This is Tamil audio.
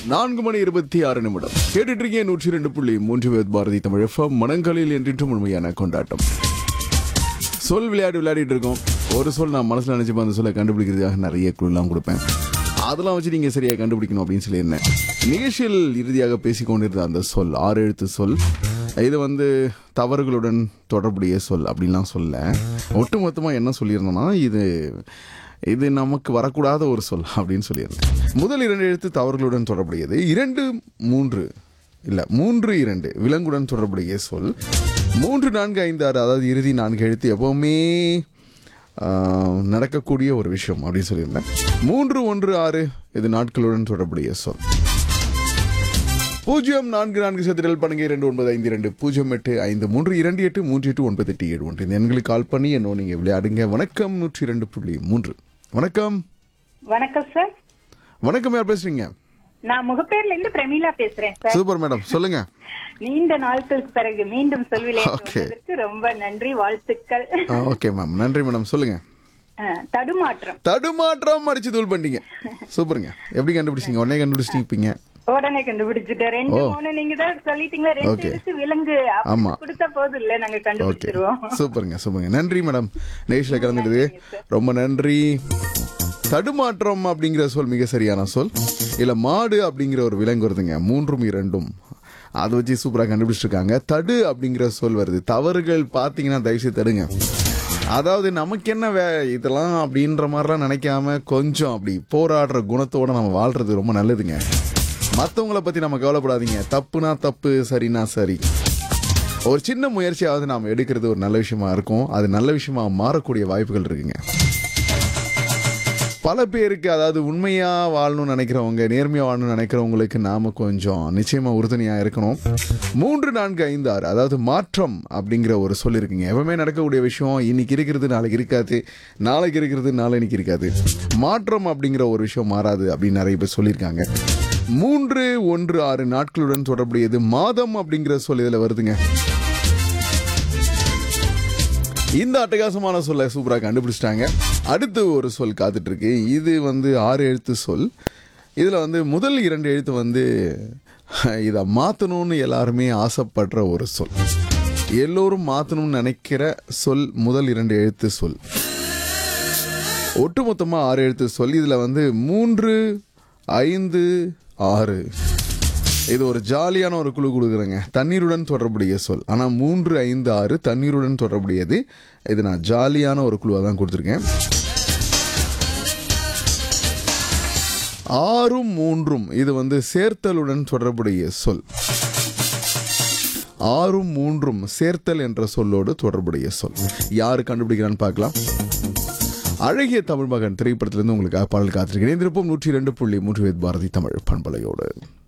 நான்கு மணி இருபத்தி ஆறு நிமிடம் கேட்டுட்டு இருக்கேன் நூற்றி ரெண்டு புள்ளி மூன்று வேத் பாரதி தமிழ் எஃப்எம் மனங்களில் என்றின்றும் உண்மையான கொண்டாட்டம் சொல் விளையாட்டு விளையாடிட்டு இருக்கோம் ஒரு சொல் நான் மனசுல நினைச்சு அந்த சொல்ல கண்டுபிடிக்கிறதுக்காக நிறைய குழுலாம் கொடுப்பேன் அதெல்லாம் வச்சு நீங்க சரியா கண்டுபிடிக்கணும் அப்படின்னு சொல்லியிருந்தேன் நிகழ்ச்சியில் இறுதியாக பேசிக் கொண்டிருந்த அந்த சொல் ஆறு எழுத்து சொல் இது வந்து தவறுகளுடன் தொடர்புடைய சொல் அப்படின்லாம் சொல்ல ஒட்டுமொத்தமா என்ன சொல்லியிருந்தோம்னா இது இது நமக்கு வரக்கூடாத ஒரு சொல் அப்படின்னு சொல்லியிருந்தேன் முதல் இரண்டு எழுத்து தவறுகளுடன் தொடர்புடையது இரண்டு மூன்று இல்ல மூன்று இரண்டு விலங்குடன் தொடர்புடைய சொல் மூன்று நான்கு ஐந்து ஆறு அதாவது இறுதி நான்கு எழுத்து எப்பவுமே ஆஹ், நடக்கக்கூடிய ஒரு விஷயம் அப்படின்னு சொல்லியிருந்தேன் மூன்று ஒன்று ஆறு இது நாட்களுடன் தொடர்புடைய சொல் பூஜ்ஜியம் நான்கு நான்கு சதுரல் பண்ணுங்க இரண்டு ஒன்பது ஐந்து இரண்டு பூஜ்ஜியம் எட்டு ஐந்து மூன்று இரண்டு எட்டு மூன்று எட்டு ஒன்பது எட்டு ஏழு ஒன்று இந்த எண்களுக்கு கால் பண்ணி என்னோ நீங்க விளையாடுங்க வணக்கம் நூற்றி இரண்டு புள்ளி மூன்று வணக்கம் வணக்கம் சார் வணக்கம் யார் பேசுறீங்க நான் முகப்பேர்ல இருந்து பிரமீளா பேசுறேன் சார் சூப்பர் மேடம் சொல்லுங்க நீண்ட நாட்களுக்கு பிறகு மீண்டும் சொல்விலை Okay. ரொம்ப நன்றி வாழ்த்துக்கள் ஓகே மேம் நன்றி மேடம் சொல்லுங்க அஹ், தடுமாற்றம் தடுமாற்றம் அடிச்சு தூள் பண்ணிட்டீங்க சூப்பருங்க எப்படி கண்டுபிடிச்சீங்க உடனே கண்டுபிடிச்சிட்டீங்க உடனே கண்டுபிடிச்சிட்டேன் ரெண்டு மூணு நீங்க தான் சொல்லிட்டீங்களா ரெண்டு Okay. எழுத்து விலங்கு அப்படி ஆமா. கொடுத்த போது இல்ல நாங்க ஓகே கண்டுபிடிச்சிருவோம் சூப்பருங்க சூப்பருங்க நன்றி மேடம் நேஷில் கலந்துடுது ரொம்ப நன்றி தடுமாற்றம் அப்படிங்கிற சொல் மிக சரியான சொல் இல்ல மாடு அப்படிங்கிற ஒரு விலங்கு வருதுங்க மூன்றும் இரண்டும் அதை வச்சு சூப்பராக கண்டுபிடிச்சிருக்காங்க தடு அப்படிங்கிற சொல் வருது தவறுகள் பார்த்தீங்கன்னா தயவுசெய்து தடுங்க அதாவது நமக்கு என்ன வே இதெல்லாம் அப்படின்ற மாதிரிலாம் நினைக்காம கொஞ்சம் அப்படி போராடுற குணத்தோட நம்ம வாழ்றது ரொம்ப நல்லதுங்க மற்றவங்கள பற்றி நம்ம கவலைப்படாதீங்க தப்புனா தப்பு சரினா சரி ஒரு சின்ன முயற்சியாவது நாம் எடுக்கிறது ஒரு நல்ல விஷயமா இருக்கும் அது நல்ல விஷயமா மாறக்கூடிய வாய்ப்புகள் இருக்குங்க பல பேருக்கு அதாவது உண்மையா வாழணும்னு நினைக்கிறவங்க நேர்மையா வாழணும்னு நினைக்கிறவங்களுக்கு நாம கொஞ்சம் நிச்சயமா உறுதுணையா இருக்கணும் மூன்று நான்கு ஐந்து ஆறு அதாவது மாற்றம் அப்படிங்கிற ஒரு சொல் இருக்குங்க எப்பவுமே நடக்கக்கூடிய விஷயம் இன்னைக்கு இருக்கிறது நாளைக்கு இருக்காது நாளைக்கு இருக்கிறது நாளைக்கு இருக்காது மாற்றம் அப்படிங்கிற ஒரு விஷயம் மாறாது அப்படின்னு நிறைய பேர் சொல்லியிருக்காங்க மூன்று ஒன்று ஆறு நாட்களுடன் தொடர்புடையது மாதம் அப்படிங்கிற சொல் இதுல வருதுங்க இந்த அட்டகாசமான சொல்லை சூப்பராக கண்டுபிடிச்சிட்டாங்க அடுத்து ஒரு சொல் காத்துட்டு இருக்கு இது வந்து ஆறு எழுத்து சொல் இதில் வந்து முதல் இரண்டு எழுத்து வந்து இதை மாற்றணும்னு எல்லாருமே ஆசைப்படுற ஒரு சொல் எல்லோரும் மாற்றணும்னு நினைக்கிற சொல் முதல் இரண்டு எழுத்து சொல் ஒட்டுமொத்தமாக ஆறு எழுத்து சொல் இதில் வந்து மூன்று ஐந்து ஆறு இது ஒரு ஜாலியான ஒரு குழு கொடுக்குறேங்க தண்ணீருடன் தொடர்புடைய சொல் ஆனால் மூன்று ஐந்து ஆறு தண்ணீருடன் தொடர்புடையது இது நான் ஜாலியான ஒரு குழுவாக தான் கொடுத்துருக்கேன் ஆறும் மூன்றும் இது வந்து சேர்த்தலுடன் தொடர்புடைய சொல் ஆறும் மூன்றும் சேர்த்தல் என்ற சொல்லோடு தொடர்புடைய சொல் யாரு கண்டுபிடிக்கிறான்னு பார்க்கலாம் அழகிய தமிழ் மகன் திரைப்படத்திலிருந்து உங்களுக்கு பாடல் காத்திருக்கிறேன் திருப்பம் நூற்றி இரண்டு புள்ளி மூன்று வேத் பாரதி தமிழ் பண்பலையோடு